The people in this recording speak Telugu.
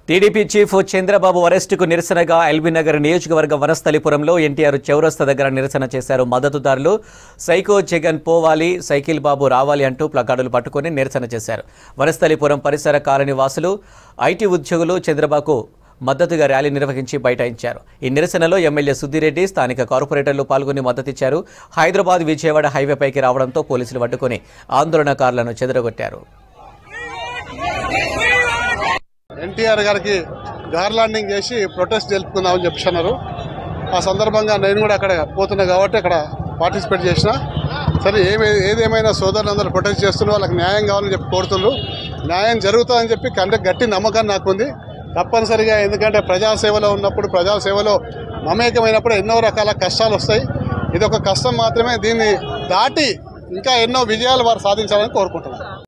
టీడీపీ చీఫ్ చంద్రబాబు అరెస్టుకు నిరసనగా ఎల్బీనగర్ నియోజకవర్గం వనస్థలిపురంలో ఎన్టీఆర్ చౌరస్తా దగ్గర నిరసన చేశారు మద్దతుదారులు సైకో జగన్ పోవాలి సైకిల్ బాబు రావాలి అంటూ ప్లకార్డులు పట్టుకుని నిరసన చేశారు వనస్థలిపురం పరిసర కాలనీ వాసులు ఐటీ ఉద్యోగులు చంద్రబాబుకు మద్దతుగా ర్యాలీ నిర్వహించి బైఠాయించారు ఈ నిరసనలో ఎమ్మెల్యే సుద్దిరెడ్డి స్థానిక కార్పొరేటర్లు పాల్గొని మద్దతిచ్చారు హైదరాబాద్ విజయవాడ హైవేపైకి రావడంతో పోలీసులు పట్టుకుని ఆందోళనకారులను చెదరగొట్టారు ఎన్టీఆర్ గారికి గార్లాండింగ్ చేసి ప్రొటెస్ట్ జరుపుకుందామని చెప్తున్నారు ఆ సందర్భంగా నేను కూడా అక్కడ పోతున్నా కాబట్టి అక్కడ పార్టిసిపేట్ చేసిన సరే ఏమే ఏదేమైనా సోదరులందరూ ప్రొటెస్ట్ చేస్తున్నారు వాళ్ళకి న్యాయం కావాలని చెప్పి కోరుతున్నారు న్యాయం జరుగుతుందని చెప్పి కంటే గట్టి నమ్మకం నాకుంది తప్పనిసరిగా ఎందుకంటే ప్రజాసేవలో ఉన్నప్పుడు ప్రజాసేవలో మమేకమైనప్పుడు ఎన్నో రకాల కష్టాలు వస్తాయి ఇది ఒక కష్టం మాత్రమే దీన్ని దాటి ఇంకా ఎన్నో విజయాలు వారు సాధించాలని కోరుకుంటున్నాను